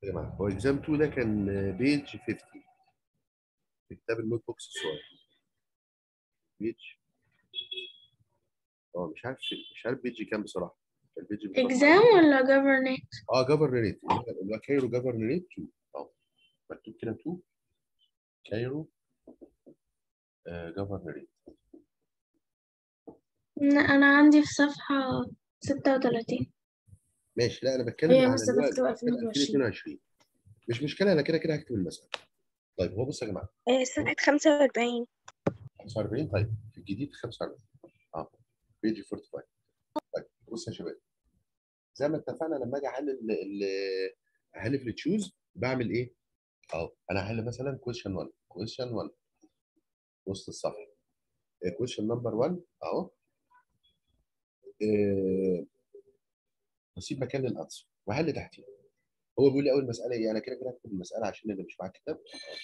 يا جماعه هو اكزام 2 ده كان بيج 50 في كتاب النوت بوكس الصغير بيج اه مش عارف مش عارف بيج كام بصراحه البيج بالظبط. exam ولا government اه جفرنريت اللي هو كايرو جفرنريت 2 اه مكتوب كده 2 كايرو جفرنريت لا، أنا عندي في صفحة ستة وتلاتين ماشي لا انا بتكلم هي على لسه اللي هو بكتب بتاع 2022 2022 مش مشكله انا كده كده هكتب المسألة طيب هو بص يا جماعه آه، سنة 45 45 طيب في الجديد 45 اه بيجي 45 طيب بص يا شباب زي ما اتفقنا لما اجي احل ال- ال- احل في التشوز بعمل ايه؟ اهو انا هحل مثلا كويشن 1 كويشن 1 وسط الصفحه كويشن نمبر 1 اهو آه، واسيب مكان للانسر واحل تحتيه هو بيقول لي اول مساله ايه انا كده كده هكتب المساله عشان اللي مش معاه كتاب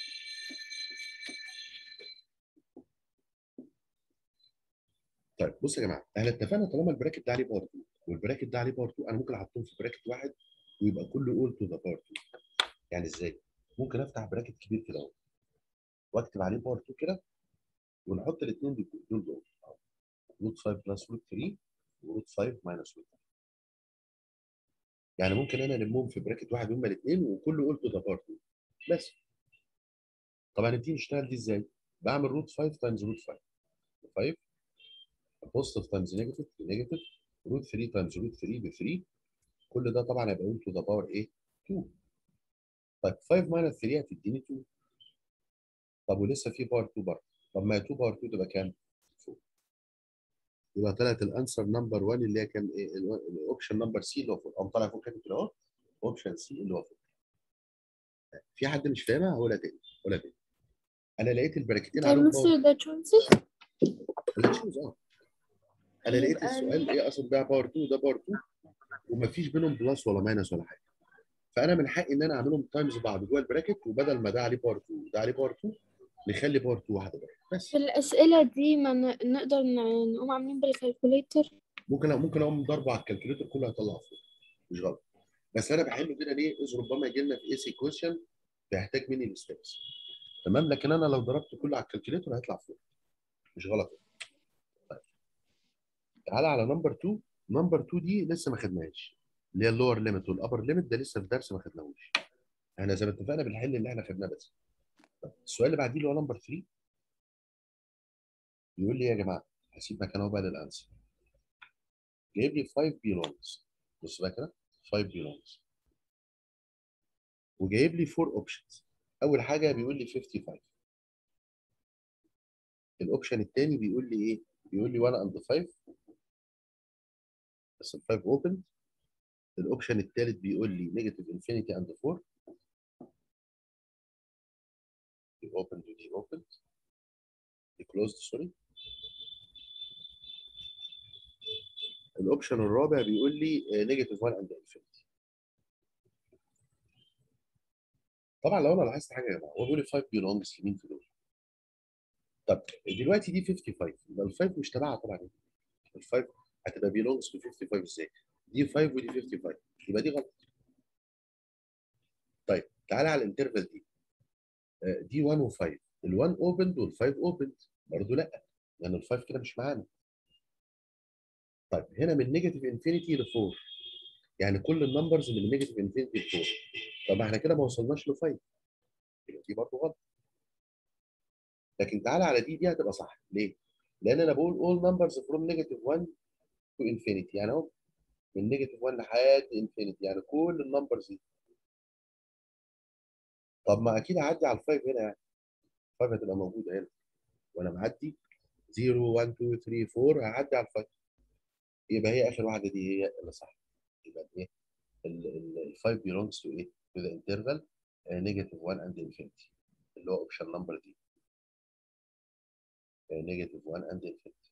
طيب بص يا جماعه احنا اتفقنا طالما البراكت ده عليه باور 2 والبراكت ده عليه باور 2 انا ممكن احطهم في براكت واحد ويبقى كله اول تو ذا باور 2 يعني ازاي؟ ممكن افتح براكت كبير كده اهو واكتب عليه باور 2 كده ونحط الاثنين دول دول روت 5 بلس روت 3 وروت 5 ماينس روت 3 يعني ممكن انا المهم في براكت واحد هما الاثنين وكله اول تو ذا باور 2 بس طبعا دي نشتغل دي ازاي؟ بعمل روت 5 تايمز روت 5 5 بوزيتيف تايمز نيجاتيف نيجاتيف روت 3 تايمز روت 3 ب 3 كل ده طبعا هيبقى 1 تو ذا باور ايه 2 طيب 5 ماينس 3 هتديني 2 طب ولسه في باور 2 برضه طب ما 2 باور 2 تبقى كام؟ 4 يبقى طلعت الانسر نمبر 1 اللي هي كام ايه الاوبشن نمبر سي اللي هو 4 قام طالع فوق كاتب كده اهو اوبشن سي اللي هو 4 في حد مش فاهمها هقولها تاني هقولها تاني انا لقيت البراكتين طيب عليهم باور مستر ده choices لا تشوز اه انا لقيت يبقى السؤال ايه اصلا ده باور 2 ده باور 2 ومفيش بينهم بلس ولا ماينس ولا حاجه فانا من حقي ان انا اعملهم تايمز بعض جوه البراكت وبدل ما ده عليه باور 2 وده عليه باور 2 نخلي باور 2 واحده بره بس في الأسئلة دي ما ن- نقدر ن- نقوم عاملين بالكالكوليتر ممكن ممكن اقوم ضربه على الكالكوليتر كله هيطلع فوق مش غلط بس انا بحله كده ليه؟ اذ ربما يجي لنا في اي سي كويشن بيحتاج مني الستبس تمام لكن انا لو ضربت كله على الكالكوليتر هيطلع فوق مش غلط طيب تعالى على نمبر 2 نمبر 2 دي لسه ما خدناهاش اللي هي اللور ليميت والابر ليميت ده لسه في درس ما خدناهوش احنا زي ما اتفقنا بنحل اللي احنا خدناه بس طيب السؤال اللي بعديه اللي هو نمبر 3 يقول لي يا جماعه هسيب مكانه بقى للانسر جايب لي 5 belongs بص بقى كده 5 belongs وجايب لي 4 اوبشنز اول حاجه بيقول لي 55 الاوبشن الثاني بيقول لي ايه بيقول لي 1 اند 5 بس ال 5 اوبن الاوبشن الثالث بيقول لي نيجاتيف انفينيتي اند 4 دي اوبن ودي اوبن دي كلوزد سوري الاوبشن الرابع بيقول لي نيجاتيف 1 اند انفينيتي طبعا لو انا لاحظت حاجه يا جماعه هو بيقول لي 5 belongs لمين في دول طب دلوقتي دي 55 يبقى ال 5 مش تبعها طبعا ال 5 هتبقى belongs to 55 ازاي؟ دي 5 ودي 55 يبقى دي غلط طيب تعالى على الانترفال دي آه، دي 1 و5 ال 1 اوبند وال 5 اوبند برضه لا لان ال 5 كده مش معانا طيب هنا من نيجاتيف انفينيتي ل 4 يعني كل النمبرز من نيجاتيف انفينيتي ل 4 طب احنا كده ما وصلناش ل 5 يبقى دي برضه غلط لكن تعالى على دي دي هتبقى صح ليه؟ لان انا بقول all numbers from negative 1 to infinity يعني اهو من نيجاتيف 1 لحد انفينيتي يعني كل النمبرز دي طب ما اكيد هعدي على الفايف هنا يعني 5 هتبقى موجوده هنا وانا معدي 0 1 2 3 4 هعدي على الفايف يبقى هي اخر واحده دي هي اللي صح يبقى ايه ال 5 belongs to ايه to the interval uh, negative 1 and infinity اللي هو اوبشن نمبر دي نيجاتيف 1 اند انفينيتي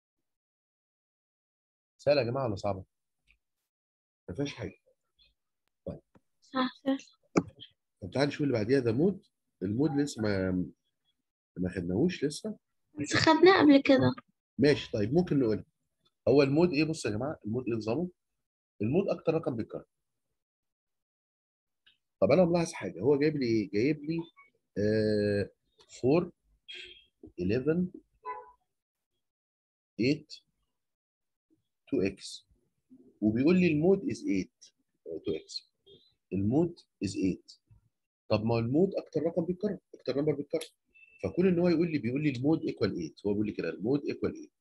سهله يا جماعه ولا صعبه؟ ما فيهاش حاجه صح صح طب تعالى نشوف اللي بعديها ده مود المود لسه ما ما خدناهوش لسه بس خدناه قبل كده ماشي طيب ممكن نقولها هو المود ايه بص يا جماعه المود ايه نظامه؟ المود اكتر رقم بيتكرر طب انا ملاحظ حاجه هو جايب لي ايه؟ جايب لي آه 4 11 8 2x وبيقول لي المود از 8 2x المود از 8 طب ما المود اكتر رقم بيتكرر اكتر نمبر بيتكرر فكون ان هو يقول لي بيقول لي المود ايكوال 8 هو بيقول لي كده المود ايكوال 8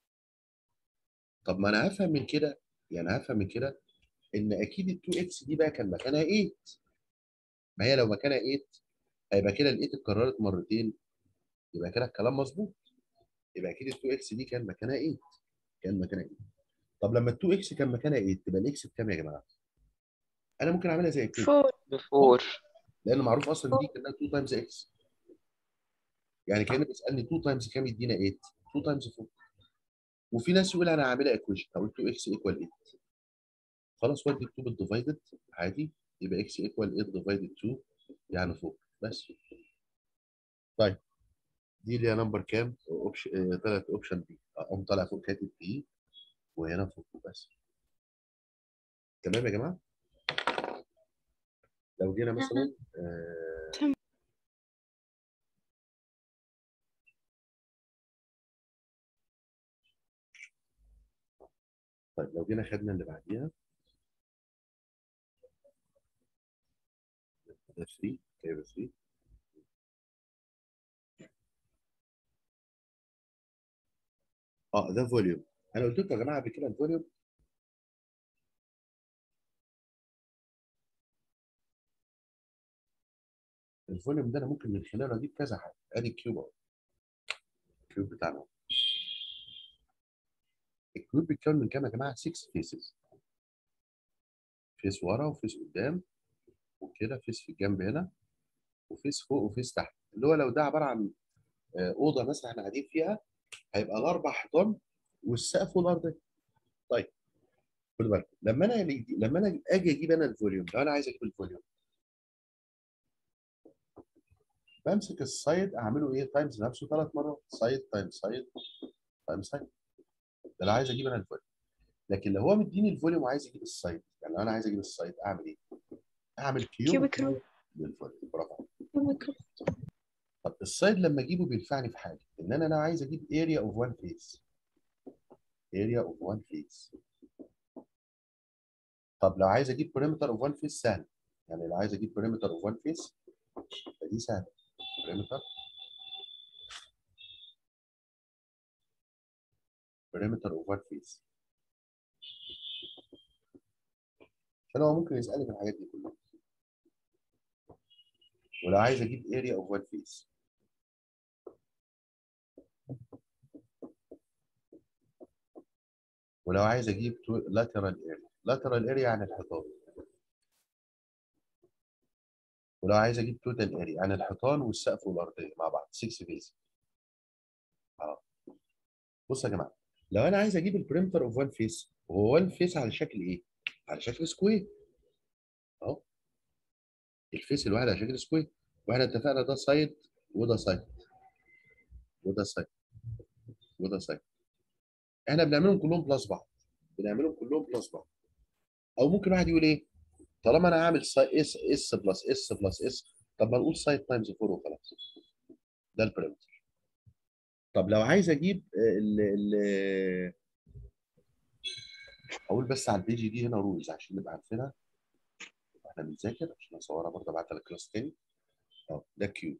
طب ما انا هفهم من كده يعني هفهم من كده ان اكيد ال 2 اكس دي بقى كان مكانها 8 ما هي لو مكانها 8 هيبقى كده ال 8 اتكررت مرتين يبقى كده الكلام مظبوط يبقى اكيد ال 2 اكس دي كان مكانها 8 كان مكانها 8 طب لما ال 2 اكس كان مكانها 8 تبقى الاكس بكام يا جماعه؟ انا ممكن اعملها زي كده فور بفور لان معروف اصلا دي كانها 2 تايمز اكس يعني كان بيسالني 2 تايمز كام يدينا 8 2 تايمز 4 وفي ناس يقول انا هعملها ايكويشن هقول 2 اكس ايكوال 8 خلاص ودي 2 بالديفايدد عادي يبقى اكس ايكوال 8 ديفايدد 2 يعني 4 بس طيب دي اللي هي نمبر كام؟ اوبشن ثلاث اوبشن دي اقوم طالع فوق كاتب بي وهنا فوق بس تمام يا جماعه؟ لو جينا مثلا آه تمام. طيب لو جينا خدنا اللي بعديها ده 3 جايبه 3 اه ده فوليوم انا قلت لكم يا جماعه قبل كده الفوليوم الفوليوم ده انا ممكن من خلاله اجيب كذا حاجه ادي الكيوب اهو الكيوب بتاعنا اهو. الكيوب بيتكون من كام يا جماعه 6 فيسز فيس ورا وفيس قدام وكده فيس في الجنب هنا وفيس فوق وفيس تحت اللي هو لو ده عباره عن آه، اوضه مثلا احنا قاعدين فيها هيبقى الاربع حيطان والسقف والارض طيب خدوا بالكم لما انا لما انا اجي اجيب انا الفوليوم لو انا عايز اجيب الفوليوم بمسك السايد اعمله ايه تايمز نفسه ثلاث مرات سايد تايمز سايد تايمز سايد ده لو عايز اجيب انا الفوليوم لكن لو هو مديني الفوليوم وعايز يجيب السايد يعني لو انا عايز اجيب السايد اعمل ايه؟ اعمل كيوب Cubic root. للفوليوم برافو عليك. طب السايد لما اجيبه بينفعني في حاجه ان انا لو عايز اجيب اريا اوف وان فيس اريا اوف وان فيس طب لو عايز اجيب بريمتر اوف وان فيس سهل يعني لو عايز اجيب بريمتر اوف وان فيس فدي سهله بريمتر بريمتر اوف وان فيس عشان هو ممكن يسالني في الحاجات دي كلها ولو عايز اجيب اريا اوف وان فيس ولو عايز اجيب لاترال اريا لاترال اريا عن الحيطان ولو عايز اجيب توتال اريا عن الحيطان والسقف والارضيه مع بعض 6 فيز اه بصوا يا جماعه لو انا عايز اجيب البريمتر اوف وان فيس هو وان فيس على شكل ايه؟ على شكل سكوير اهو الفيس الواحد على شكل سكوير واحنا اتفقنا ده سايد وده سايد وده سايد وده سايد احنا بنعملهم كلهم بلس بعض بنعملهم كلهم بلس بعض او ممكن واحد يقول ايه طالما انا عامل ساي اس اس بلس اس بلس اس طب ما نقول سايد تايمز 4 وخلاص ده البريمتر طب لو عايز اجيب ال ال اقول بس على البيجي دي هنا رولز عشان نبقى عارفينها احنا بنذاكر عشان اصورها برضه ابعتها للكلاس تاني اه ده كيو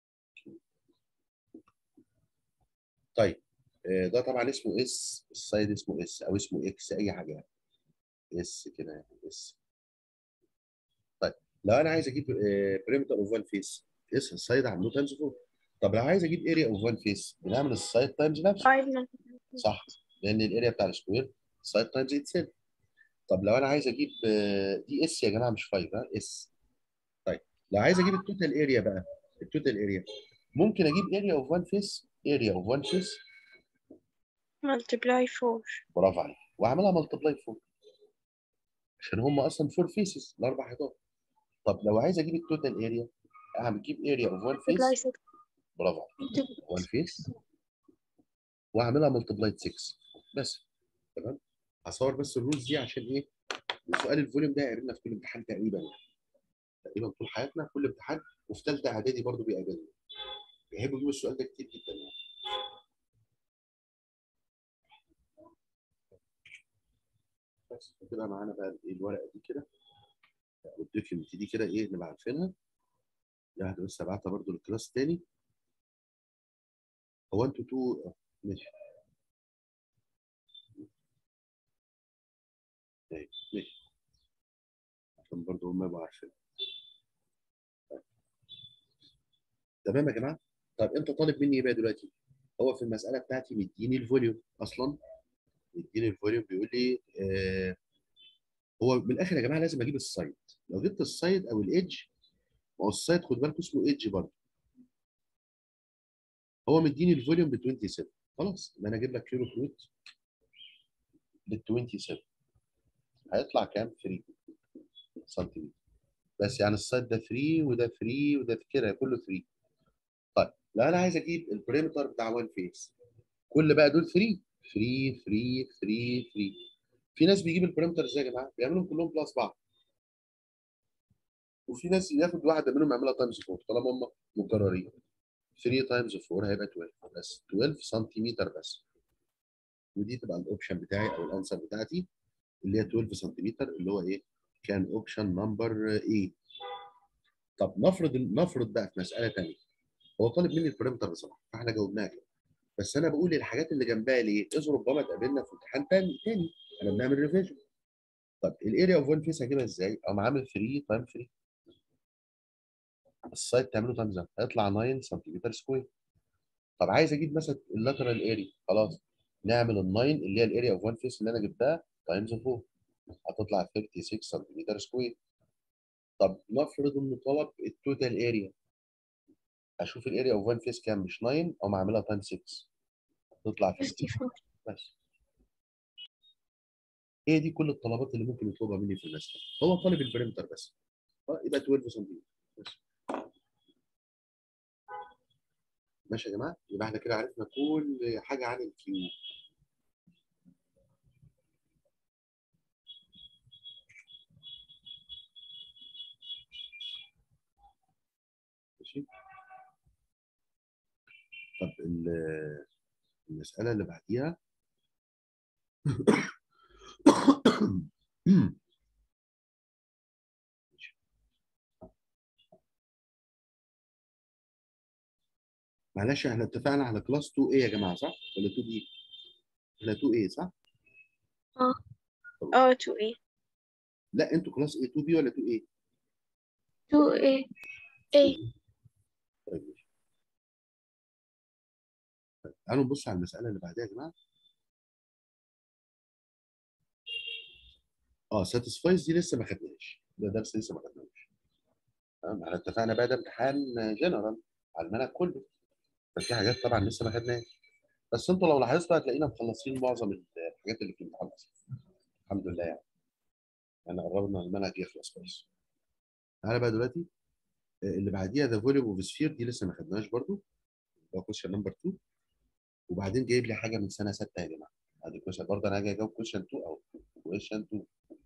طيب آه، ده طبعا اسمه اس السايد اسمه اس او اسمه اكس اي حاجه يعني اس كده يعني اس طيب لو انا عايز اجيب بريمتر اوف وان فيس اس السايد عامله تايمز 4 طب لو عايز اجيب اريا اوف وان فيس بنعمل السايد تايمز نفسه فايف من صح لان الاريا بتاع السكوير سايد تايمز اتسيل طب لو انا عايز اجيب آه، دي اس يا جماعه مش 5 ها اس طيب لو عايز اجيب التوتال اريا بقى التوتال اريا ممكن اجيب اريا اوف وان فيس اريا اوف وان فيس multiply فور برافو عليك واعملها ملتبلاي 4 عشان هم اصلا فور فيسز الاربع حيطان طب لو عايز اجيب التوتال اريا اعمل اجيب اريا اوف وان multiply فيس 6 برافو عليك وان فيس واعملها ملتبلاي 6 بس تمام هصور بس الرولز دي عشان ايه سؤال الفوليوم ده يقابلنا في كل امتحان تقريبا تقريبا طول حياتنا كل امتحان وفي ثالثه اعدادي برضه بيقابلنا بيحبوا يجيبوا السؤال ده كتير جدا يعني بس كده معانا بقى ايه الورقه دي كده والدوكيمنت دي كده ايه نبقى عارفينها دي واحده بس ابعتها برضه للكلاس تاني هو انتوا تو آه، ماشي طيب ماشي عشان برضه هم يبقوا عارفين طيب. تمام يا جماعه طب انت طالب مني ايه بقى دلوقتي هو في المساله بتاعتي مديني الفوليوم اصلا مديني الفوليوم بيقول لي آه هو من الاخر يا جماعه لازم اجيب السايد لو جبت السايد او الايدج ما هو السايد خد بالك اسمه ايدج برضه هو مديني الفوليوم ب 27 خلاص يبقى انا اجيب لك كيلو فروت بال 27 هيطلع كام 3 سنتيمتر بس يعني السايد ده 3 وده 3 وده كده كله 3 طيب لو انا عايز اجيب البريمتر بتاع وان فيس كل بقى دول 3 3 3 3 3 في ناس بيجيب البريمتر ازاي يا جماعه بيعملهم كلهم بلس بعض وفي ناس ياخد واحده منهم يعملها تايمز 4 طالما هم مكررين 3 تايمز 4 هيبقى 12 بس 12 سنتيمتر بس ودي تبقى الاوبشن بتاعي او الانسر بتاعتي اللي هي 12 سنتيمتر اللي هو ايه كان اوبشن نمبر ايه طب نفرض نفرض بقى في مساله ثانيه هو طالب مني البريمتر بصراحه فاحنا جاوبناها كده بس انا بقول الحاجات اللي جنبها ليه؟ اذ ربما تقابلنا في امتحان تاني تاني احنا بنعمل ريفيجن طب الاريا اوف وان فيس هجيبها ازاي؟ اقوم عامل 3 تايم 3 السايد تعمله تايمز هيطلع 9 سنتيمتر سكوير طب عايز اجيب مثلا اللاترال اريا خلاص نعمل ال 9 اللي هي الاريا اوف وان فيس اللي انا جبتها تايمز 4 هتطلع 36 سنتيمتر سكوير طب نفرض انه طلب التوتال اريا اشوف الاريا اوف وان فيس كام مش 9 او اعملها تايم 6 تطلع 50 54 بس هي دي كل الطلبات اللي ممكن يطلبها مني في الماستر هو طالب البريمتر بس آه، يبقى 12 سنتيمتر بس ماشي يا جماعه يبقى احنا كده عرفنا كل حاجه عن الكيو ماشي طب ال- المساله اللي بعديها معلش احنا اتفقنا على كلاس 2 ايه يا جماعه صح؟ ولا 2 بي؟ ولا 2 ايه صح؟ اه 2 ايه لا انتوا كلاس ايه 2 بي ولا 2 ايه؟ 2 ايه ايه طيب ماشي. طيب، تعالوا نبص على المساله اللي بعدها يا جماعه اه ساتسفايز دي لسه ما خدناش ده درس لسه ما خدناهوش تمام احنا اتفقنا بقى ده امتحان جنرال على المنهج كله ففي حاجات طبعا لسه ما خدناهاش بس انتوا لو لاحظتوا هتلاقينا مخلصين معظم الحاجات اللي في الامتحان اصلا الحمد لله يعني يعني قربنا المنهج يخلص كويس تعالى بقى دلوقتي آه، اللي بعديها ذا فوليوم اوف سفير دي لسه ما خدناهاش برضو ده كويشن نمبر 2 وبعدين جايب لي حاجه من سنه 6 يا جماعه ادي كويشن برضه انا هاجي اجاوب كويشن 2 او كويشن 2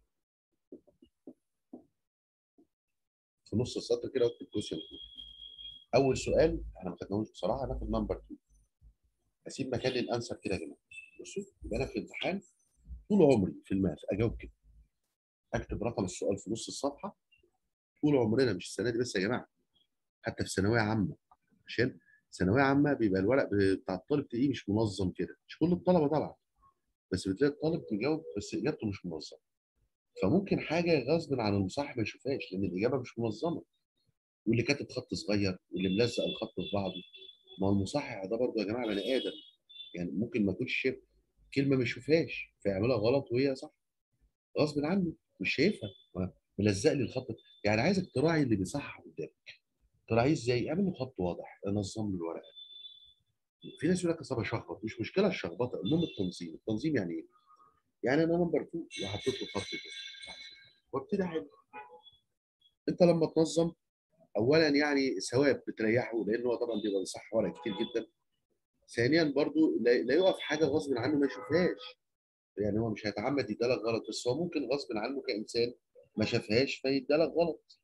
في نص السطر كده اكتب كويشن 2 اول سؤال احنا ما خدناهوش بصراحه هناخد نمبر 2 هسيب مكان للانسر كده يا جماعه بصوا يبقى انا في الامتحان طول عمري في الماث اجاوب كده اكتب رقم السؤال في نص الصفحه طول عمرنا مش السنه دي بس يا جماعه حتى في ثانويه عامه عشان ثانويه عامه بيبقى الورق بتاع الطالب تلاقيه مش منظم كده مش كل الطلبه طبعا بس بتلاقي الطالب مجاوب بس اجابته مش منظمه فممكن حاجه غصب عن المصحح ما يشوفهاش لان الاجابه مش منظمه واللي كاتب خط صغير واللي ملزق الخط في بعضه ما هو المصحح ده برضه يا جماعه بني ادم يعني ممكن ما يكونش شايف كلمه ما يشوفهاش فيعملها غلط وهي صح غصب عنه مش شايفها ما- ملزق لي الخط يعني عايزك تراعي اللي بيصحح قدامك تراعيه ازاي؟ اعمل له خط واضح نظم له الورقه في ناس يقول لك اصل بشخبط مش مشكله الشخبطه المهم التنظيم التنظيم يعني ايه؟ يعني انا نمبر 2 وحطيت له خط كده وابتدي احل انت لما تنظم اولا يعني ثواب بتريحه لان هو طبعا بيبقى بيصحح ورق كتير جدا ثانيا برضو لا لا يقف حاجه غصب عنه ما يشوفهاش يعني هو مش هيتعمد يدالك غلط بس هو ممكن غصب عنه كانسان ما شافهاش فيدالك غلط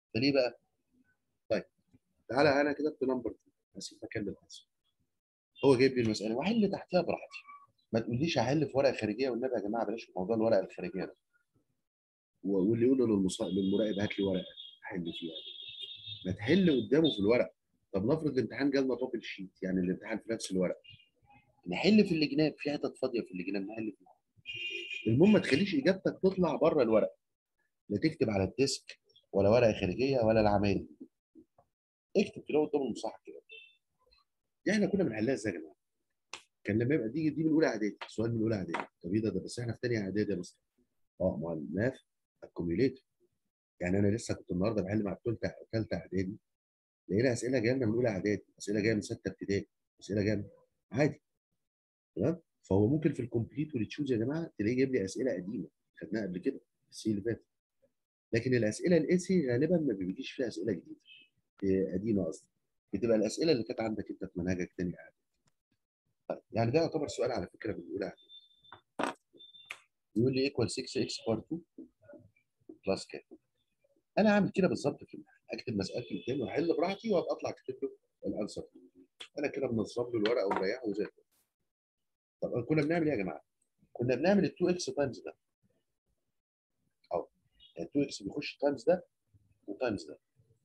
فليه بقى؟ طيب تعالى انا كتبت نمبر 2 هسيب مكان للانسر هو جايب لي المساله واحل تحتها براحتي ما تقوليش هحل في ورقه خارجيه والنبي يا جماعه بلاش موضوع الورقه الخارجيه ده و- واللي يقول له للمص- للمراقب هات لي ورقه احل فيها ما تحل قدامه في الورق طب نفرض الامتحان جالنا بابل شيت يعني الامتحان في نفس الورق نحل في الجناب في حتت فاضيه في الجناب نحل فيها المهم ما تخليش اجابتك تطلع بره الورق لا تكتب على الديسك ولا ورقه خارجيه ولا العمايل اكتب كده قدام المصحف كده دي احنا كنا بنحلها ازاي يا جماعه؟ كان لما يبقى دي دي من اولى اعدادي سؤال من اولى اعدادي طب ايه ده ده بس احنا في ثانيه اعدادي يا مستر اه ما هو الماث اكوميوليتر يعني انا لسه كنت النهارده بحل مع ثالثه ثالثه اعدادي لقينا اسئله جايه لنا من اولى اعدادي اسئله جايه من سته ابتدائي اسئله جايه من- عادي تمام فهو ممكن في الكومبليت والتشوز يا جماعه تلاقيه جايب لي اسئله قديمه خدناها قبل كده في السنه اللي فاتت لكن الاسئله الايسي غالبا ما بيجيش فيها اسئله جديده إيه، قديمه قصدي بتبقى الاسئله اللي كانت عندك انت في منهجك تاني اعدادي طيب يعني ده يعتبر سؤال على فكره من اولى اعدادي يقول لي ايكوال 6 اكس بار 2 بلس كام انا هعمل كده بالظبط في الامتحان اكتب مسالتي قدامي واحل براحتي وابقى اطلع اكتب له الانسر انا كده منظم له الورقه ومريحه وزي الفل طب كنا بنعمل ايه يا جماعه؟ كنا بنعمل ال 2 اكس تايمز ده اهو يعني 2 اكس بيخش تايمز ده وتايمز ده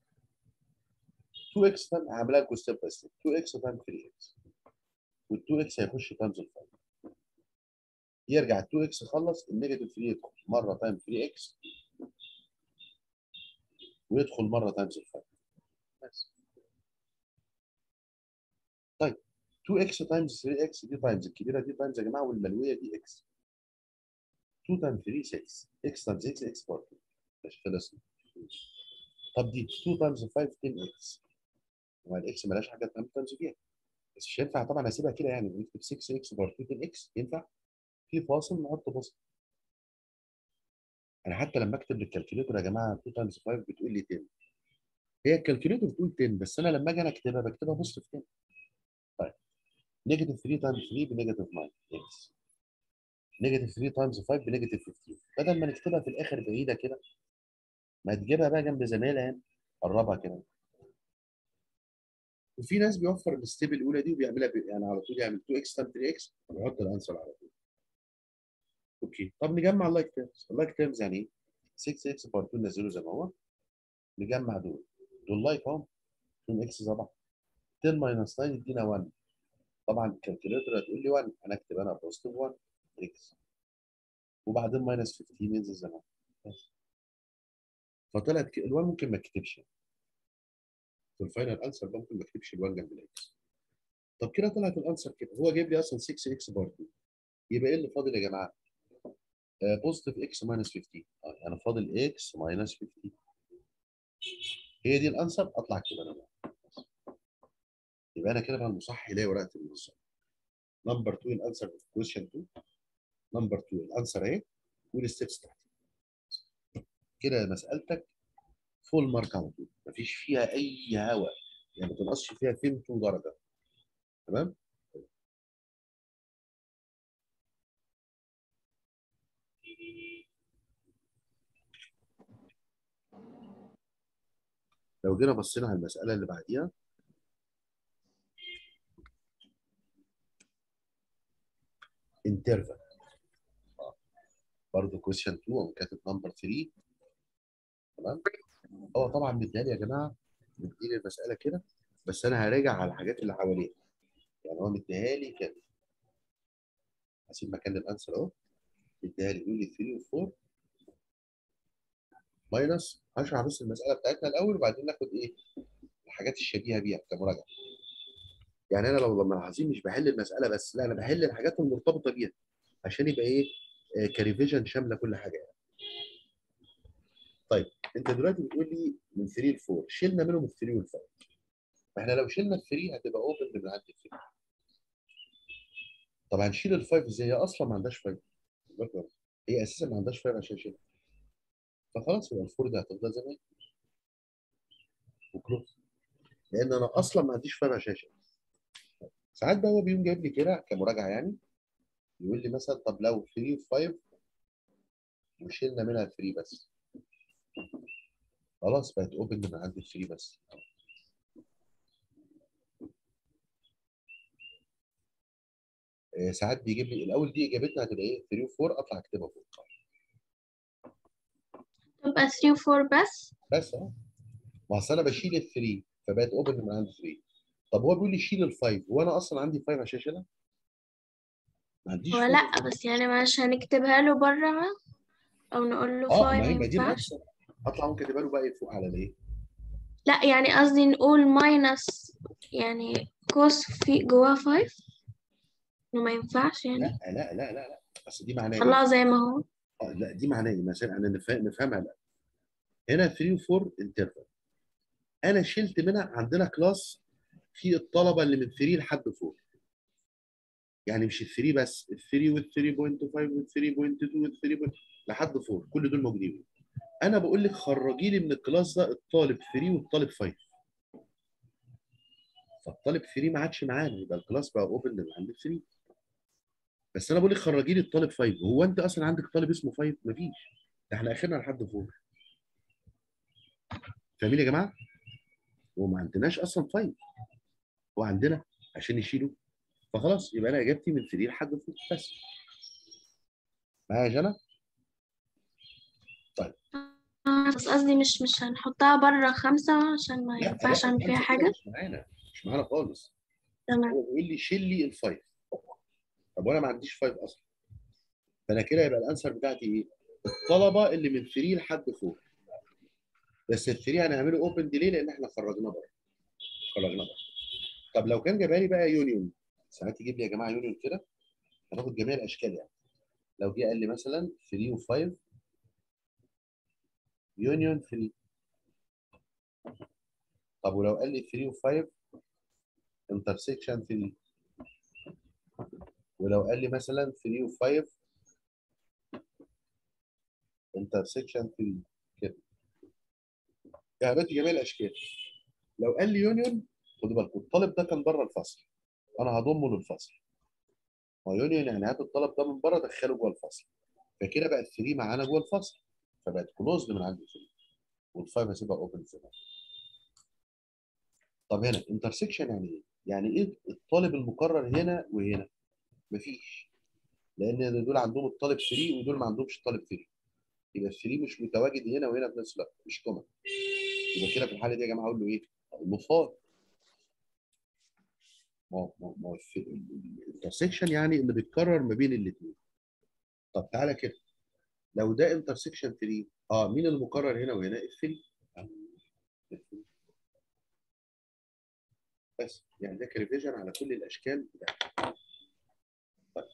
2 اكس تايم هعملها لكم ستيب باي ستيب 2 اكس تايم 3 اكس وال 2 اكس هيخش تايمز ال 5 يرجع ال 2 اكس يخلص النيجاتيف 3 يدخل مره تايم 3 اكس ويدخل مره تايمز ال 5 بس طيب 2 اكس تايمز 3 اكس دي تايمز الكبيره دي تايمز يا جماعه والملويه دي اكس 2 تايمز 3 6 اكس تايمز اكس اكس بار 2 ماشي خلصنا طب دي 2 تايمز 5 10 اكس هو الاكس مالهاش حاجه تايمز تايمز فيها بس مش هينفع طبعا اسيبها كده يعني نكتب 6 اكس بار 2 10 اكس ينفع في فاصل نحط فاصل انا حتى لما اكتب للكالكوليتور يا جماعه 2 تايمز 5 بتقول لي 10 هي الكالكوليتور بتقول 10 بس انا لما اجي انا اكتبها بكتبها بص في 10 طيب نيجاتيف 3 تايمز 3 بنيجاتيف 9 اكس نيجاتيف 3 تايمز 5 بنيجاتيف 15 بدل ما نكتبها في الاخر بعيده كده ما تجيبها بقى جنب زميلها هنا قربها كده وفي ناس بيوفر الستيب الاولى دي وبيعملها ب... يعني على طول يعمل 2 اكس تايم 3 اكس ويحط الانسر على طول اوكي طب نجمع اللايك تيرمز اللايك تيرمز يعني ايه 6 اكس بار 2 نزله زي ما هو نجمع دول دول لايك اهو 2 اكس طبعا 10 ماينس 9 يدينا 1 طبعا الكالكوليتر هتقول لي 1 انا اكتب انا بوزيتيف 1 اكس وبعدين ماينس 15 ينزل زي ما هو بس. فطلعت ك- ال1 ممكن ما اكتبش في الفاينل انسر ده ممكن ما اكتبش ال1 جنب الاكس طب كده طلعت الانسر كده هو جايب لي اصلا 6 اكس بار 2 يبقى ايه اللي فاضل يا جماعه؟ بوزيتيف اكس ماينس 15 اه يعني فاضل اكس ماينس 15 هي دي الانسر اطلع كده انا بقى. يبقى انا كده بقى المصحح يلاقي ورقه المنظم نمبر 2 الانسر في كويشن 2 نمبر 2 الانسر اهي والستبس تحت كده مسالتك فول مارك على طول مفيش فيها اي هوا يعني ما تنقصش فيها فهمته درجه تمام لو جينا بصينا على المساله اللي بعديها انترفال برضه كويشن 2 او كاتب نمبر 3 تمام هو طبعا مديها لي يا جماعه مديني المساله كده بس انا هراجع على الحاجات اللي حواليها يعني هو مديها لي كده هسيب مكان الانسر اهو مديها لي يقول لي 3 و4 ماينس هشرح بس المساله بتاعتنا الاول وبعدين ناخد ايه الحاجات الشبيهه بيها كمراجعه يعني انا لو لما لاحظين مش بحل المساله بس لا انا بحل الحاجات المرتبطه بيها عشان يبقى ايه آه، كريفيجن شامله كل حاجه يعني. طيب انت دلوقتي بتقول لي من 3 ل 4 شلنا منهم ال 3 وال 5 فاحنا لو شلنا ال 3 هتبقى اوبن من عند ال 3 طب هنشيل ال 5 ازاي؟ هي اصلا ما عندهاش 5 هي اساسا ما عندهاش 5 عشان نشيلها فخلاص يبقى الفور ده هتفضل زي ما هي وكلوز لان انا اصلا ما عنديش 5 عشان اشيلها ساعات بقى هو بيقوم جايب لي كده كمراجعه يعني يقول لي مثلا طب لو 3 و5 وشلنا منها 3 بس خلاص بقت اوبن من عند الفري بس آه، ساعات بيجيب لي الاول دي اجابتنا هتبقى ايه 3 و4 اطلع اكتبها فوق تبقى 3 و 4 بس بس اه ما اصل انا بشيل الثري فبقت اوبن من عند 3 طب هو بيقول لي شيل الفايف وانا اصلا عندي 5 عشان اشيلها ما عنديش هو five. لأ بس يعني مش هنكتبها له بره أو نقول له اه 5 ما هي ما ما دي ينفعش الانسر اطلع ممكن كاتبها له بقى فوق على الايه لأ يعني قصدي نقول ماينس يعني كوس في جواه 5 وما ينفعش يعني لا لا لا لا لا اصل دي معناها ايه؟ خلاها زي ما هو اه لا دي معناها ايه؟ مثلا انا نفهم نفهمها لا هنا 3 و4 انترفال انا شلت منها عندنا كلاس في الطلبه اللي من 3 لحد 4 يعني مش ال 3 بس ال 3 وال 3.5 وال 3.2 وال 3 لحد 4 كل دول موجودين انا بقول لك خرجي لي من الكلاس ده الطالب 3 والطالب 5 فالطالب 3 ما عادش معانا يبقى الكلاس بقى اوبن من عند 3 بس انا بقول لك خرجي لي الطالب 5 هو انت اصلا عندك طالب اسمه 5 مفيش ده احنا اخرنا لحد 4 فاهمين يا جماعه وما عندناش اصلا 5 هو عندنا عشان يشيله فخلاص يبقى انا اجابتي من 3 لحد 4 بس معايا يا جنى آه، بس قصدي مش مش هنحطها بره خمسة عشان ما لا ينفعش لا أعمل فيها الخمسة حاجة كده مش معانا مش معانا خالص تمام هو بيقول لي شيل لي الفايف طب وانا ما عنديش فايف اصلا فانا كده يبقى الانسر بتاعتي ايه؟ الطلبه اللي من 3 لحد 4 بس ال 3 هنعمله اوبن ديلي لان احنا خرجناه بره خرجناه بره طب لو كان جابها لي بقى يونيون ساعات يجيب لي يا جماعه يونيون كده هناخد جميع الاشكال يعني لو جه قال لي مثلا 3 و5 يونيون 3 طب ولو قال لي 3 و5 انترسكشن 3 ولو قال لي مثلا 3 و5 انترسكشن 3 كده يعني دلوقتي جميع الاشكال لو قال لي يونيون خدوا بالكم الطالب ده كان بره الفصل انا هضمه للفصل ما يونيون يعني هات الطالب ده من بره دخله جوه الفصل فكده بقت 3 معانا جوه الفصل فبقت كلوزد من عند 3 وال5 هسيبها اوبن زي ما هي. طب هنا انترسكشن يعني ايه؟ يعني ايه الطالب المقرر هنا وهنا؟ مفيش لان دول عندهم الطالب 3 ودول ما عندهمش الطالب 3 يبقى ال 3 مش متواجد هنا وهنا في نفس الوقت مش كومن يبقى كده في الحاله دي يا جماعه اقول له ايه؟ اقول له فار ما هو ما هو- ما هو الانترسكشن يعني اللي بيتكرر ما بين الاثنين طب تعالى كده لو ده انترسكشن 3 اه مين المكرر هنا وهنا؟ ال 3 بس يعني ده كريفيجن على كل الاشكال بتاعتها طيب.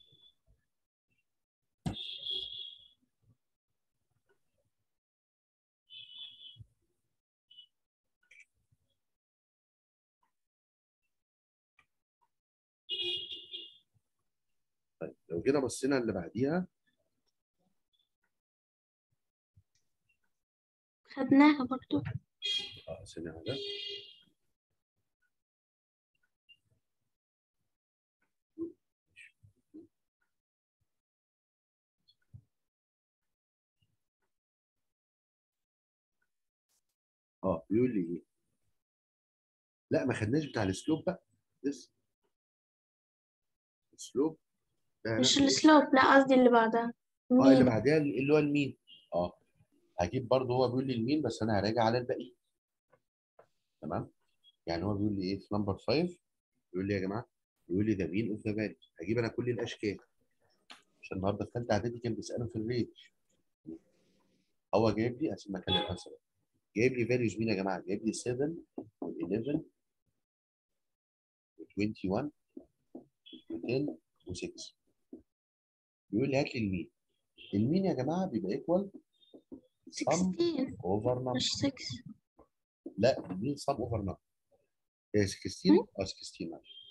طيب لو جينا بصينا اللي بعديها خدناها برضو اه ثانية واحدة اه بيقول لي ايه؟ لا ما خدناش بتاع السلوب بقى لسه السلوب ده مش هناخده إيه؟ السلوب لا قصدي اللي بعدها اه اللي مين بعدها اللي هو المين اه هجيب برضه هو بيقول لي المين بس انا هراجع على الباقي تمام يعني هو بيقول لي ايه في نمبر 5 بيقول لي يا جماعه بيقول لي ده مين اوف ذا فاليو هجيب انا كل الاشكال عشان النهارده في ثالثه اعدادي كان بيسالوا في الرينج هو جايب لي عشان مكان الانسر جايب لي فاليوز مين يا جماعه جايب لي 7 و11 و21 و10 و6 بيقول لي هات لي المين المين يا جماعه بيبقى ايكوال sum 16 over number مش 6 لا المين sum over number إيه 16 اه 16 معلش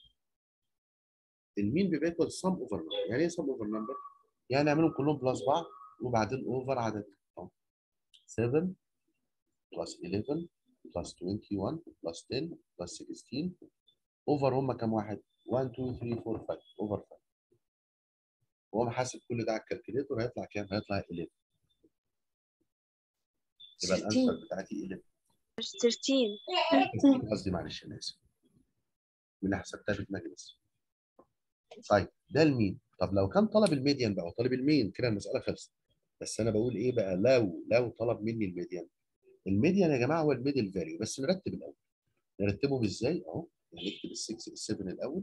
المين بيبقى ايكوال sum over number يعني ايه sum over number؟ يعني نعملهم كلهم بلس بعض وبعدين اوفر عدد أهو. 7 بلس 11 بلس 21 بلس 10 بلس 16 اوفر هم كام واحد؟ 1 2 3 4 5 اوفر 5 هو محاسب كل ده على الكالكوليتور هيطلع كام؟ هيطلع 11 يبقى 13 الانسر بتاعتي 11 13 قصدي معلش انا اسف من أنا حسبتها في دماغي بس طيب ده المين طب لو كان طلب الميديان بقى وطالب المين كده المساله خلصت بس انا بقول ايه بقى لو لو طلب مني الميديان الميديان يا جماعه هو الميدل فاليو بس نرتب الاول نرتبهم ازاي اهو نكتب ال 6 ال 7 الاول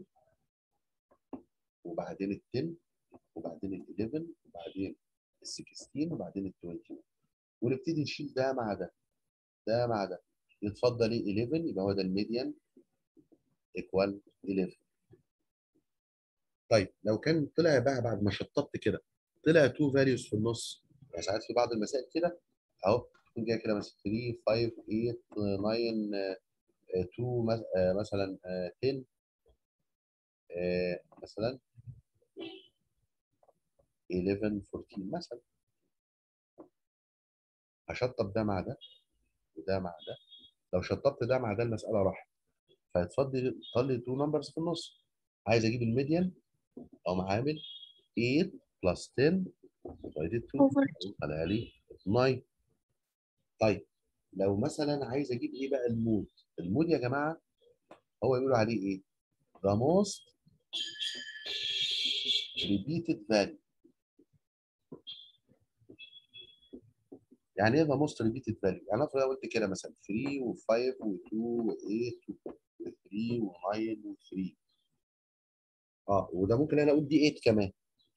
وبعدين ال 10 وبعدين ال 11 وبعدين ال 16 وبعدين ال 21 ونبتدي نشيل ده مع ده ده مع ده يتفضل ايه 11 يبقى هو ده الميديان ايكوال 11 طيب لو كان طلع بقى بعد ما شطبت كده طلع 2 فاليوز في النص يعني ساعات في بعض المسائل كده اهو تكون جايه كده مثلا 3 5 8 9 آه، 2 مس- آه، مثلا آه، 10 آه، مثلا 11 14 مثلا هشطب ده مع ده وده مع ده لو شطبت ده مع ده المساله راحت فهتفضل تطلي 2 نمبرز في النص عايز اجيب الميديان او عامل 8 بلس 10 divided 2 over طلع لي 9 طيب لو مثلا عايز اجيب ايه بقى المود المود يا جماعه هو يقولوا عليه ايه the most repeated value يعني ايه the most repeated value يعني افرض قلت كده مثلا 3 و5 و2 و8 و3 و9 و3 اه وده ممكن انا اقول دي 8 كمان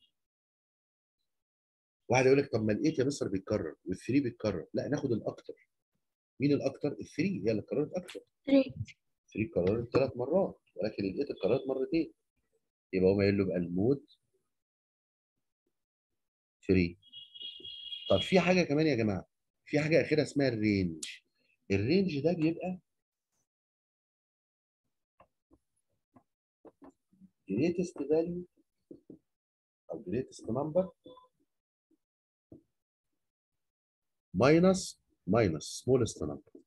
واحد يقول لك طب ما ال 8 يا مستر بيتكرر وال3 بيتكرر لا ناخد الاكتر مين الاكتر ال3 هي اللي اتكررت اكتر 3 3 اتكررت ثلاث مرات ولكن ال 8 اتكررت مرتين يبقى هو قايل له بقى المود 3 طب في حاجه كمان يا جماعه في حاجه اخيره اسمها الرينج الرينج ده بيبقى greatest value او greatest number minus minus smallest number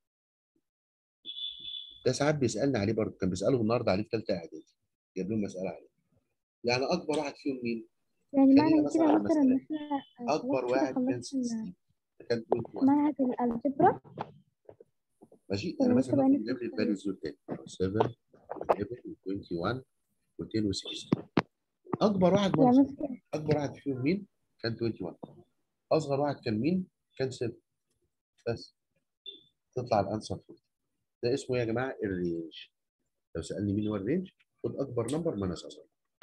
ده ساعات بيسالني عليه برضه كان بيساله النهارده عليه في ثالثه اعدادي جاب لهم مساله عليه يعني اكبر واحد فيهم مين؟ يعني خلينا معنى مثلا كده على مثلا ان المسألة. احنا اكبر خلاص واحد كده كان خلصنا 16 ده كان 21 منهج الالجبرا ماشي انا ولسه مثلا بقى ممكن نفس جاب لي السؤال. الفاليوز دول تاني 7 11 21 و10 و16 اكبر واحد يعني منصب مثلا اكبر واحد فيهم مين؟ كان 21 اصغر واحد كان مين؟ كان 7 بس تطلع الانسر 40 ده اسمه إيه يا جماعه الرينج لو سالني مين هو الرينج خد اكبر نمبر ماينس اصغر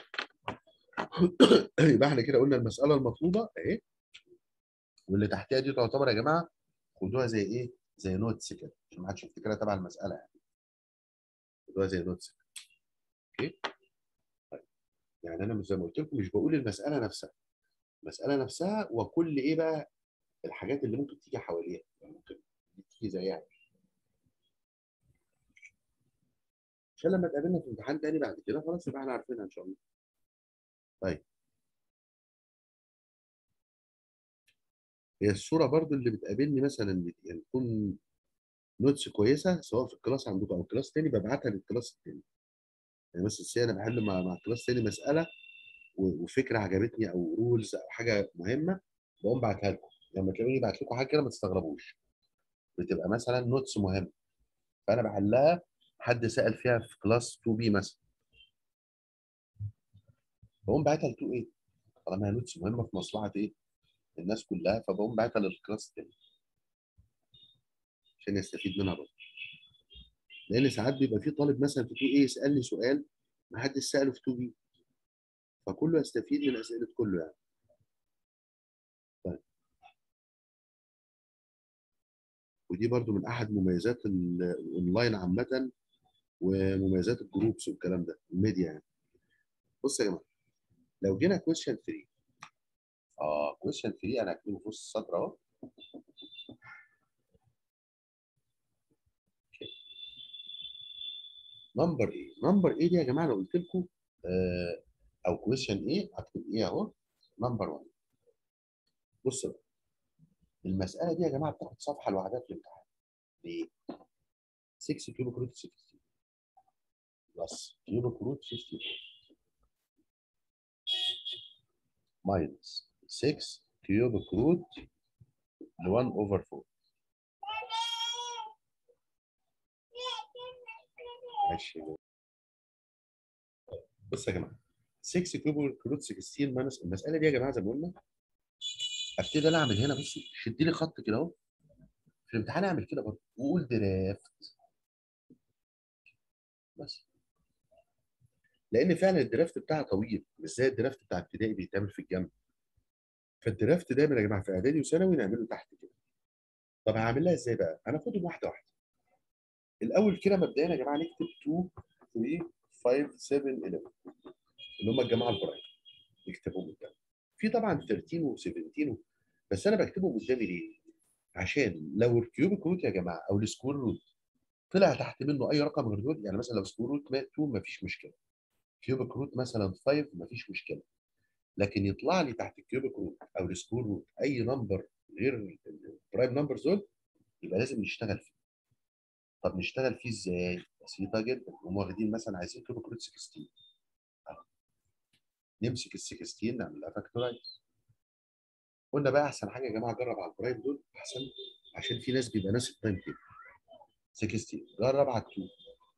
يبقى احنا كده قلنا المساله المطلوبه اهي واللي تحتها دي تعتبر يا جماعه خدوها زي ايه؟ زي نوتس كده عشان ما حدش يفتكرها تبع المساله يعني خدوها زي نوتس اوكي طيب يعني انا مش زي ما قلت لكم مش بقول المساله نفسها المساله نفسها وكل ايه بقى الحاجات اللي ممكن تيجي حواليها يعني ممكن تيجي زيها عشان لما تقابلنا في امتحان تاني بعد كده خلاص يبقى احنا عارفينها ان شاء الله طيب هي الصوره برضو اللي بتقابلني مثلا بت- يعني تكون نوتس كويسه سواء في الكلاس عندكم او كلاس تاني ببعتها للكلاس التاني يعني مثلا السي انا بحل مع مع كلاس تاني مساله و- وفكره عجبتني او رولز او حاجه مهمه بقوم بعتها لكم لما تلاقوني بعت لكم حاجه كده ما تستغربوش بتبقى مثلا نوتس مهمه فانا بحلها حد سال فيها في كلاس 2 بي مثلا بقوم باعتها ل 2 ايه طالما هي نوتس مهمه في مصلحه ايه الناس كلها فبقوم باعتها للكلاس التاني عشان يستفيد منها برضه لان ساعات بيبقى في طالب مثلا في 2 ايه يسالني سؤال ما حدش ساله في 2 بي فكله يستفيد من اسئله كله يعني طيب ودي برضو من احد مميزات ال- الاونلاين عامه ومميزات الجروبس والكلام ده الميديا يعني بص يا جماعه لو جينا كويشن 3 اه كويشن 3 انا هكتبه في وسط السطر اهو نمبر ايه نمبر ايه دي يا جماعه انا قلت لكم آه او كويشن ايه هكتب ايه اهو نمبر 1 بص بقى المساله دي يا جماعه بتاخد صفحه لوحدها في الامتحان ليه 6 كيوبيك روت 16 بلس كيوبيك روت 54 ماينس 6 كيوبيك روت ل 1 اوفر 4 ماشي بص يا جماعه 6 كيوب روت 16 ماينس المساله دي يا جماعه زي ما قلنا ابتدي انا اعمل هنا بصي شد لي خط كده اهو في الامتحان اعمل كده برضه وقول درافت بس لان فعلا الدرافت بتاعها طويل مش زي الدرافت بتاع ابتدائي بيتعمل في الجنب فالدرافت دايما يا جماعه في اعدادي وثانوي نعمله تحت كده طب هعمل لها ازاي بقى؟ هناخدهم واحده واحده الاول كده مبدئيا يا جماعه نكتب 2 3 5 7 11 اللي هم الجماعه البرايم نكتبهم قدام في طبعا 13 و17 بس انا بكتبهم قدامي ليه؟ عشان لو الكيوبيك روت يا جماعه او السكوير روت طلع تحت منه اي رقم غير دول يعني مثلا لو سكوير روت 2 مفيش مشكله كيوبيك روت مثلا 5 مفيش مشكله لكن يطلع لي تحت الكيوبيك روت او السكوير روت اي نمبر غير البرايم نمبر دول يبقى لازم نشتغل فيه طب نشتغل فيه ازاي؟ بسيطه جدا هم واخدين مثلا عايزين كيوبيك روت 16 أهو. نمسك ال 16 نعمل لها فاكتورايز قلنا بقى احسن حاجه يا جماعه جرب على البرايم دول احسن عشان في ناس بيبقى ناس التايم تيبل 16 جرب على 2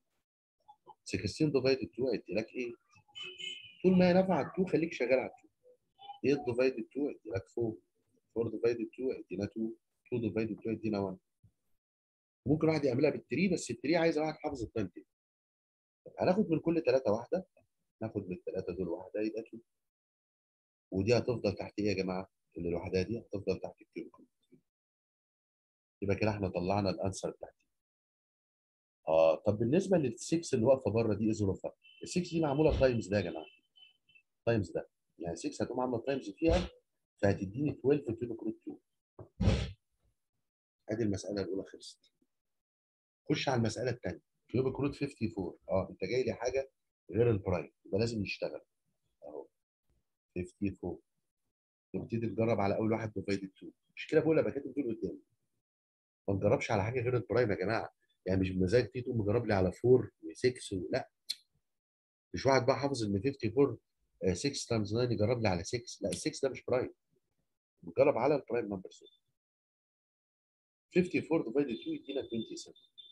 16 ديفايد 2 هيدي لك ايه؟ طول ما هي نافعه على 2 خليك شغال على 2 8 ديفايد 2 هيدي لك 4 4 ديفايد 2 هيدينا 2 2 ديفايد 2 هيدينا 1 ممكن واحد يعملها بالتري بس التري عايز واحد حافظ التايم تيبل هناخد من كل ثلاثه واحده ناخد من الثلاثه دول واحده يبقى 2 ودي هتفضل تحت ايه يا جماعه؟ اللي لوحدها دي هتفضل تحت الكيوبيك يبقى كده احنا طلعنا الانسر بتاعتي اه طب بالنسبه لل6 اللي واقفه بره دي ظروفها ال6 دي معموله تايمز ده يا جماعه تايمز ده يعني 6 هتقوم عامله تايمز فيها فهتديني 12 كيوبيك روت 2 ادي المساله الاولى خلصت خش على المساله الثانيه كيوبيك روت 54 اه انت جاي لي حاجه غير البرايم يبقى لازم نشتغل اهو 54 نبتدي نجرب على اول واحد ديفايد 2 مش كده بقول ابقى كاتب دول قدامي ما نجربش على حاجه غير البرايم يا جماعه يعني مش بمزاج تيجي تقوم مجرب لي على 4 و6 و... لا مش واحد بقى حافظ ان 54 آه، 6 تايمز 9 يجرب لي على 6 لا ال 6 ده مش برايم بنجرب على البرايم نمبر 6 54 ديفايد 2 يدينا 27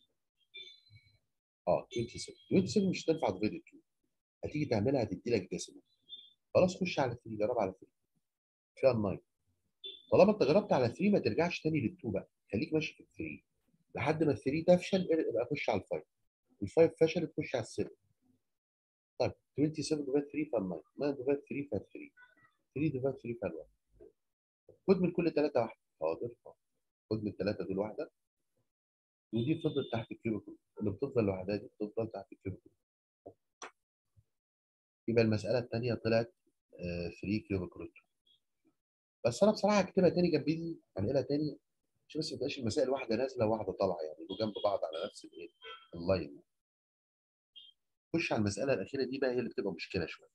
اه 27 27 مش هتنفع ديفايد 2 هتيجي تعملها هتدي لك ديسيمال خلاص خش على 3 جرب على 3 فيها 9 طالما انت جربت على 3 ما ترجعش تاني لل 2 بقى خليك ماشي في ال 3 لحد ما ال 3 تفشل ابقى خش على ال 5 ال 5 فشلت خش على ال 7 طيب 27 ديفايد 3 فال 9 9 ديفايد 3 فال 3 3 ديفايد 3 فال 1 خد من كل ثلاثه واحده حاضر خد من الثلاثه دول واحده ودي فضلت تحت الكيوبيك روت اللي بتفضل لوحدها دي بتفضل تحت الكيوبيك روت يبقى المساله الثانيه طلعت 3 كيوبيك روت بس انا بصراحه هكتبها تاني جنب دي هنقلها تاني عشان بس ما تبقاش المسائل واحده نازله وواحده طالعه يعني يبقوا جنب بعض على نفس الايه اللاين خش على المساله الاخيره دي بقى هي اللي بتبقى مشكله شويه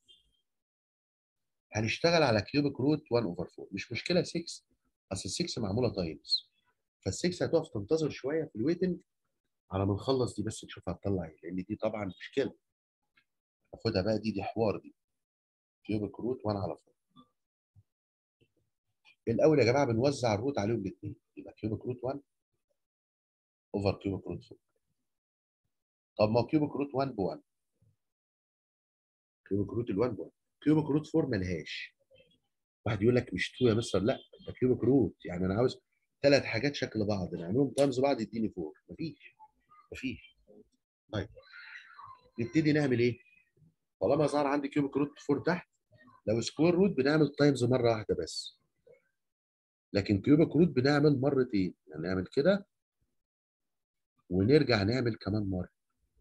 هنشتغل على كيوبيك روت 1 اوفر 4 مش مشكله 6 اصل 6 معموله تايمز فال6 هتقف تنتظر شويه في الويتنج على ما نخلص دي بس نشوف هتطلع ايه لان دي طبعا مشكله هاخدها بقى دي دي حوار دي كيوبيك روت 1 على 4 الاول يا جماعه بنوزع الروت عليهم الاثنين يبقى كيوبيك روت 1 اوفر كيوبيك روت 4 طب ما هو كيوبيك روت 1 ب 1 كيوبيك روت ال 1 ب 1 كيوبيك روت 4 ملهاش واحد يقول لك مش 2 يا مستر لا ده كيوبيك روت يعني انا عاوز ثلاث حاجات شكل بعض نعملهم تايمز بعض يديني 4 مفيش مفيش طيب نبتدي نعمل ايه؟ طالما ظهر عندي كيوبيك روت 4 تحت لو سكوير روت بنعمل تايمز مره واحده بس لكن كيوبيك روت بنعمل مرتين يعني نعمل كده ونرجع نعمل كمان مره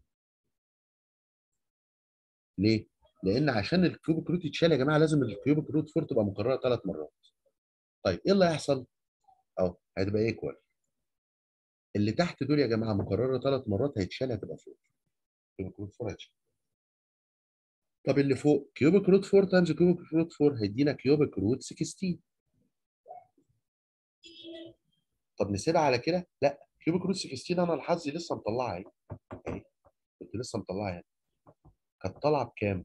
ليه؟ لان عشان الكيوبيك روت يتشال يا جماعه لازم الكيوبيك روت 4 تبقى مكرره ثلاث مرات طيب ايه اللي هيحصل؟ اهو هتبقى ايكوال اللي تحت دول يا جماعه مكرره ثلاث مرات هيتشال هتبقى 4 كيوبيك روت 4 هيتشال طب اللي فوق كيوبيك روت 4 تايمز كيوبيك روت 4 هيدينا كيوبيك روت 16 طب نسيبها على كده؟ لا كيوبيك روت 16 انا الحظي لسه مطلعها اهي اهي كنت لسه مطلعها اهي كانت طالعه بكام؟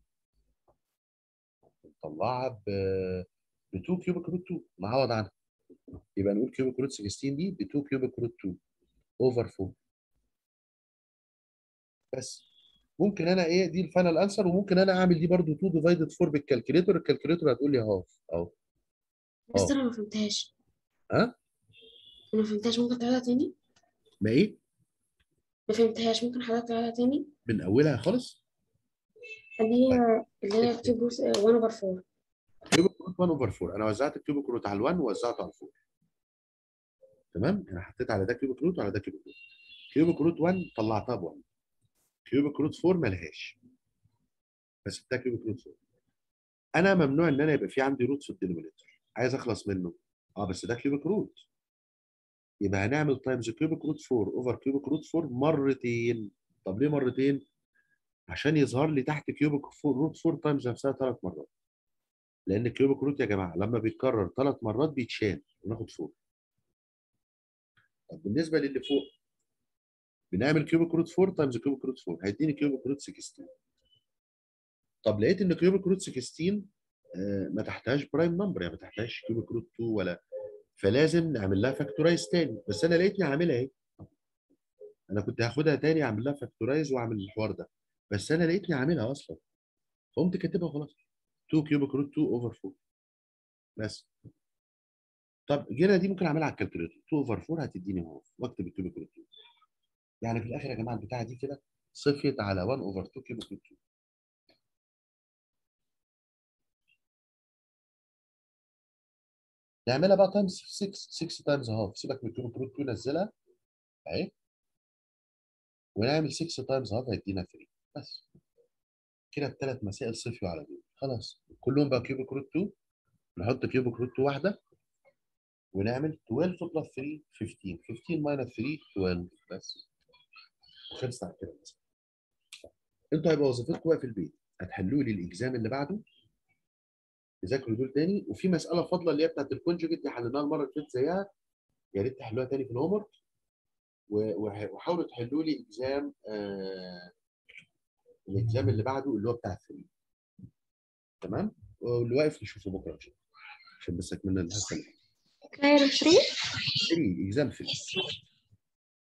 مطلعها ب ب 2 كيوبيك روت 2 نعوض عنها يبقى نقول كيوبيك روت 16 دي ب 2 كيوبيك روت 2 اوفر 4 بس ممكن انا ايه دي الفاينل انسر وممكن انا اعمل دي برضو 2 ديفايدد 4 بالكالكوليتور الكالكوليتور هتقول لي هاف اهو بس اه. انا ما فهمتهاش ها انا ما فهمتهاش ممكن تعيدها تاني ما ايه ما فهمتهاش ممكن حضرتك تعيدها تاني من اولها خالص اللي هي اللي هي كيوب روت 1 اوفر 4 كيوبيك روت 1 اوفر 4 انا وزعت الكيوبيك روت على ال1 ووزعته على ال4 تمام انا حطيت على ده كيوبيك روت وعلى ده كيوبيك روت كيوبيك روت 1 طلعتها ب 1 كيوبيك روت 4 ملهاش بس ده كيوبيك روت 4 انا ممنوع ان انا يبقى في عندي روت في الدينومينيتور عايز اخلص منه اه بس ده كيوبيك روت يبقى هنعمل تايمز كيوبيك روت 4 اوفر كيوبيك روت 4 مرتين طب ليه مرتين عشان يظهر لي تحت كيوبيك روت 4 تايمز نفسها ثلاث مرات لان الكيوبيك روت يا جماعه لما بيتكرر ثلاث مرات بيتشال وناخد فوق طب بالنسبه للي فوق بنعمل كيوبيك روت 4 تايمز كيوبيك روت 4 هيديني كيوبيك روت 16 طب لقيت ان كيوبيك روت 16 آه، ما تحتهاش برايم نمبر يعني ما تحتهاش كيوبيك روت 2 ولا فلازم نعمل لها فاكتورايز تاني بس انا لقيتني عاملها اهي انا كنت هاخدها تاني اعمل لها فاكتورايز واعمل الحوار ده بس انا لقيتني عاملها اصلا فقمت كاتبها وخلاص 2 كيوبيك روت 2 اوفر 4 بس طب جينا دي ممكن اعملها على الكالكوليتر 2 اوفر 4 هتديني اهو واكتب الكيوبيك روت 2 يعني في الاخر يا جماعه البتاعه دي كده صفيت على 1 اوفر 2 كيوبيك روت 2 نعملها بقى تايمز 6 6 تايمز هاف سيبك من الكيوبيك روت 2 نزلها اهي ونعمل 6 تايمز هاف هيدينا 3 بس كده الثلاث مسائل صفيوا على دول خلاص كلهم بقى كيوبيك روت 2 نحط كيوبيك روت 2 واحده ونعمل 12 بلس 3 15 15 ماينس 3 12 بس وخلصت على كده بس انتوا هيبقى وظيفتكم بقى في البيت هتحلوا لي الاكزام اللي بعده تذاكروا دول تاني وفي مساله فاضله اللي هي بتاعت الكونجوجيت اللي حليناها المره اللي فاتت زيها يا ريت تحلوها تاني في الهوم ورك وحاولوا تحلوا لي اكزام آه الاكزام اللي بعده اللي هو بتاع الثري تمام واللي واقف نشوفه بكره ان شاء الله عشان بس اكملنا الحصه اللي فاتت. كايرو 3 3 اكزام 3